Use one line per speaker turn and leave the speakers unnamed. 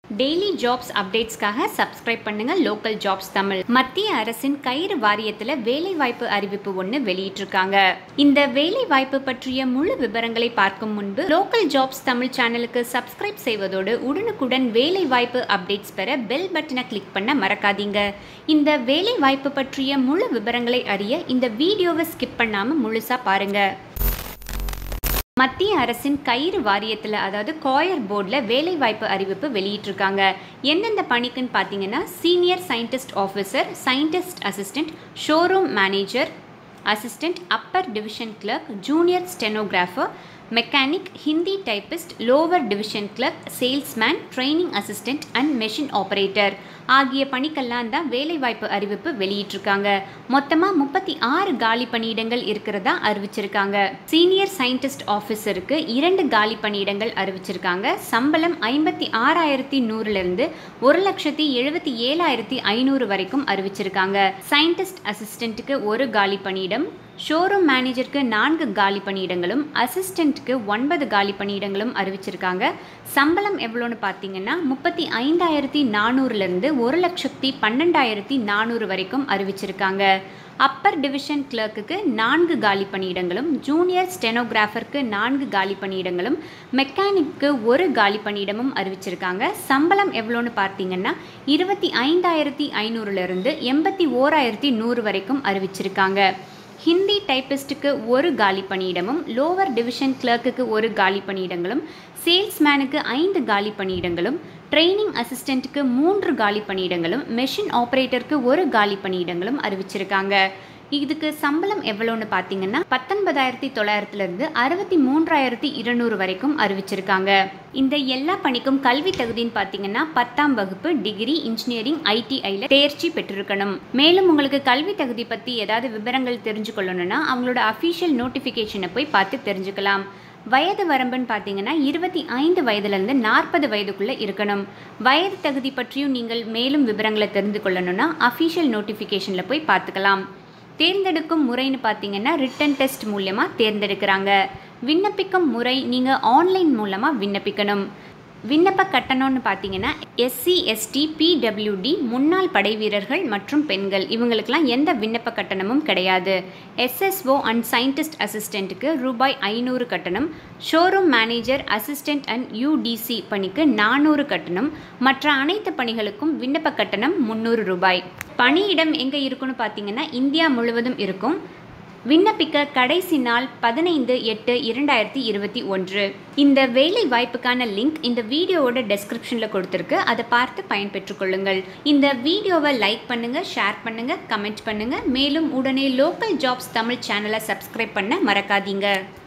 daily jobs அப்டேட்ஸ்க்காக subscribe பண்ணுங்க local jobs Tamil மத்திய அரசின் கயிறு வாரியத்தில் வேலைவாய்ப்பு அறிவிப்பு ஒன்று வெளியிட்டிருக்காங்க இந்த வேலை வாய்ப்பு பற்றிய முழு விவரங்களை பார்க்கும் முன்பு லோக்கல் ஜாப்ஸ் தமிழ் சேனலுக்கு சப்ஸ்கிரைப் செய்வதோடு உடனுக்குடன் வேலை வாய்ப்பு அப்டேட்ஸ் பெற பெல் பட்டனை கிளிக் பண்ண மறக்காதீங்க இந்த வேலை வாய்ப்பு பற்றிய முழு விவரங்களை அறிய இந்த வீடியோவை ஸ்கிப் பண்ணாமல் முழுசாக பாருங்க மத்திய அரசின் கயிறு வாரியத்தில் அதாவது காயர் போர்டில் வேலைவாய்ப்பு அறிவிப்பு வெளியிட்டிருக்காங்க எந்தெந்த பணிக்குன்னு பார்த்தீங்கன்னா senior scientist officer scientist assistant showroom manager assistant upper division clerk junior stenographer mechanic Hindi typist lower division clerk salesman training assistant and machine operator ஆகிய பணிக்கெல்லாம் தான் வேலைவாய்ப்பு அறிவிப்பு வெளியிட்டிருக்காங்க மொத்தமாக முப்பத்தி ஆறு காலி பணியிடங்கள் இருக்கிறதா அறிவிச்சிருக்காங்க சீனியர் சயின்டிஸ்ட் ஆஃபீஸருக்கு இரண்டு காலி பணியிடங்கள் அறிவிச்சிருக்காங்க சம்பளம் ஐம்பத்தி ஆறாயிரத்தி நூறுலேருந்து ஒரு லட்சத்தி எழுபத்தி ஏழாயிரத்தி ஐநூறு வரைக்கும் அறிவிச்சிருக்காங்க சயின்டிஸ்ட் அசிஸ்டண்ட்டுக்கு ஒரு காலி பணியிடம் ஷோரூம் மேனேஜருக்கு நான்கு காலி பணியிடங்களும் அசிஸ்டண்ட்டுக்கு ஒன்பது காலி பணியிடங்களும் அறிவிச்சிருக்காங்க சம்பளம் எவ்வளோன்னு பார்த்தீங்கன்னா முப்பத்தி ஐந்தாயிரத்தி நானூறுலேருந்து ஒரு லட்சத்தி பன்னெண்டாயிரத்தி நானூறு வரைக்கும் அறிவிச்சிருக்காங்க அப்பர் டிவிஷன் கிளர்க்குக்கு நான்கு காலி பணியிடங்களும் ஜூனியர் ஸ்டெனோகிராஃபருக்கு நான்கு காலி பணியிடங்களும் மெக்கானிக்கு ஒரு காலி பணியிடமும் அறிவிச்சிருக்காங்க சம்பளம் எவ்வளோன்னு பார்த்தீங்கன்னா இருபத்தி ஐந்தாயிரத்தி ஐநூறுலேருந்து எண்பத்தி ஓராயிரத்தி நூறு வரைக்கும் அறிவிச்சிருக்காங்க ஹிந்தி டைப்பிஸ்ட்டுக்கு ஒரு காலி பணியிடமும் லோவர் டிவிஷன் கிளர்க்குக்கு ஒரு காலி பணியிடங்களும் சேல்ஸ்மேனுக்கு ஐந்து காலி பணியிடங்களும் ட்ரைனிங் அசிஸ்டண்ட்டுக்கு மூன்று காலி பணியிடங்களும் மெஷின் ஆப்ரேட்டருக்கு ஒரு காலி பணியிடங்களும் அறிவிச்சிருக்காங்க இதுக்கு சம்பளம் எவ்வளோன்னு பார்த்தீங்கன்னா பத்தொன்பதாயிரத்தி தொள்ளாயிரத்துலேருந்து அறுபத்தி மூன்றாயிரத்தி இருநூறு வரைக்கும் அறிவிச்சிருக்காங்க இந்த எல்லா பணிக்கும் கல்வி தகுதின்னு பார்த்தீங்கன்னா பத்தாம் வகுப்பு டிகிரி இன்ஜினியரிங் ஐடிஐயில் தேர்ச்சி பெற்றிருக்கணும் மேலும் உங்களுக்கு கல்வி தகுதி பற்றி ஏதாவது விவரங்கள் தெரிஞ்சுக்கொள்ளணும்னா அவங்களோட அஃபீஷியல் நோட்டிஃபிகேஷனை போய் பார்த்து தெரிஞ்சுக்கலாம் வயது வரம்புன்னு பார்த்தீங்கன்னா இருபத்தி ஐந்து வயதுலேருந்து நாற்பது வயதுக்குள்ளே இருக்கணும் வயது தகுதி பற்றியும் நீங்கள் மேலும் விவரங்களை தெரிந்து கொள்ளணும்னா அஃபீஷியல் நோட்டிஃபிகேஷனில் போய் பார்த்துக்கலாம் தேர்ந்தெடுக்கும் முறைன்னு பார்த்தீங்கன்னா ரிட்டன் டெஸ்ட் மூலியமாக தேர்ந்தெடுக்கிறாங்க விண்ணப்பிக்கும் முறை நீங்கள் ஆன்லைன் மூலமாக விண்ணப்பிக்கணும் விண்ணப்ப கட்டணம்னு பார்த்தீங்கன்னா எஸ்சி எஸ்டி பிடபிள்யூடி முன்னாள் படை வீரர்கள் மற்றும் பெண்கள் இவங்களுக்கெல்லாம் எந்த விண்ணப்ப கட்டணமும் கிடையாது எஸ்எஸ்ஓ அண்ட் சயின்டிஸ்ட் அசிஸ்டண்ட்டுக்கு ரூபாய் ஐநூறு கட்டணம் showroom manager assistant and UDC பணிக்கு நானூறு கட்டணம் மற்ற அனைத்து பணிகளுக்கும் விண்ணப்ப கட்டணம் முந்நூறு ரூபாய் பணியிடம் எங்கே இருக்குன்னு பார்த்தீங்கன்னா இந்தியா முழுவதும் இருக்கும் விண்ணப்பிக்க கடைசி நாள் பதினைந்து எட்டு இரண்டாயிரத்தி இருபத்தி ஒன்று இந்த வேலை வாய்ப்புக்கான லிங்க் இந்த வீடியோவோட டெஸ்கிரிப்ஷனில் கொடுத்துருக்கு அதை பார்த்து பயன்பெற்றுக் கொள்ளுங்கள் இந்த வீடியோவை லைக் பண்ணுங்கள் ஷேர் பண்ணுங்கள் கமெண்ட் பண்ணுங்கள் மேலும் உடனே லோக்கல் ஜாப்ஸ் தமிழ் சேனலை சப்ஸ்கிரைப் பண்ண மறக்காதீங்க